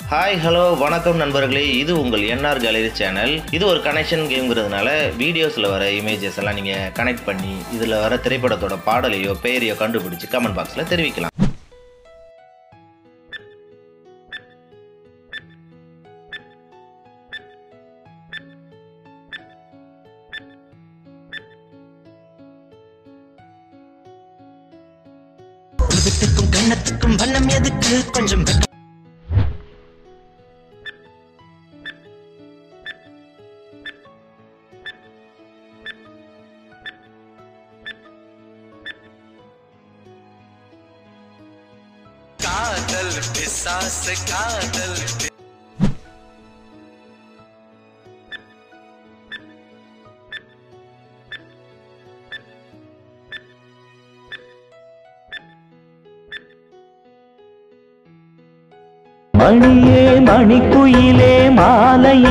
hi hello வணக்கம் நண்பர்களே இது உங்கள் என்ஆர் கேலரி சேனல் இது ஒரு கனெக்ஷன் கேம்ங்கிறதுனால வீடியோஸில் வர இமேஜஸ் எல்லாம் நீங்கள் கனெக்ட் பண்ணி இதில் வர திரைப்படத்தோட பாடலையோ பெயரையோ கண்டுபிடிச்சு கமெண்ட் பாக்ஸில் தெரிவிக்கலாம் வீட்டுக்கும் கண்ணத்துக்கும் வண்ணம் எதுக்கு கொஞ்சம் வெக்க- காதல் பிசாசு காதல் பி- மணியே மணிக்குயிலே மாலையே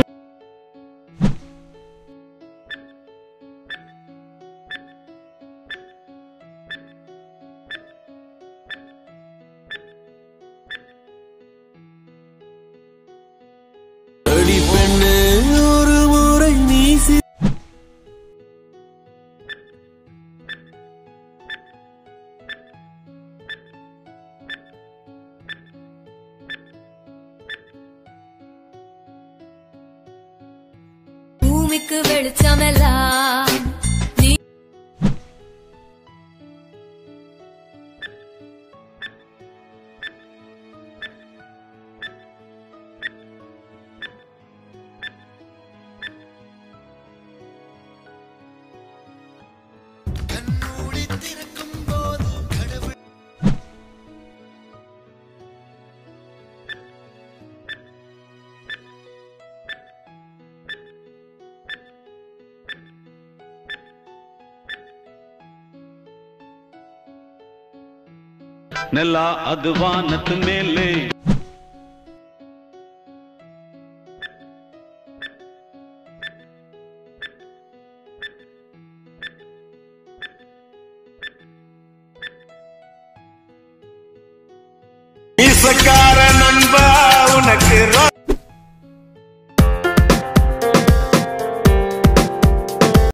அடி பெண்ணு ஒரு முறை நீ சி- பூமிக்கு வெளிச்சமெல்லாம் நீ ನೆಲ ಅದು ವಾನದ ಮೇಲೆ இசக்கா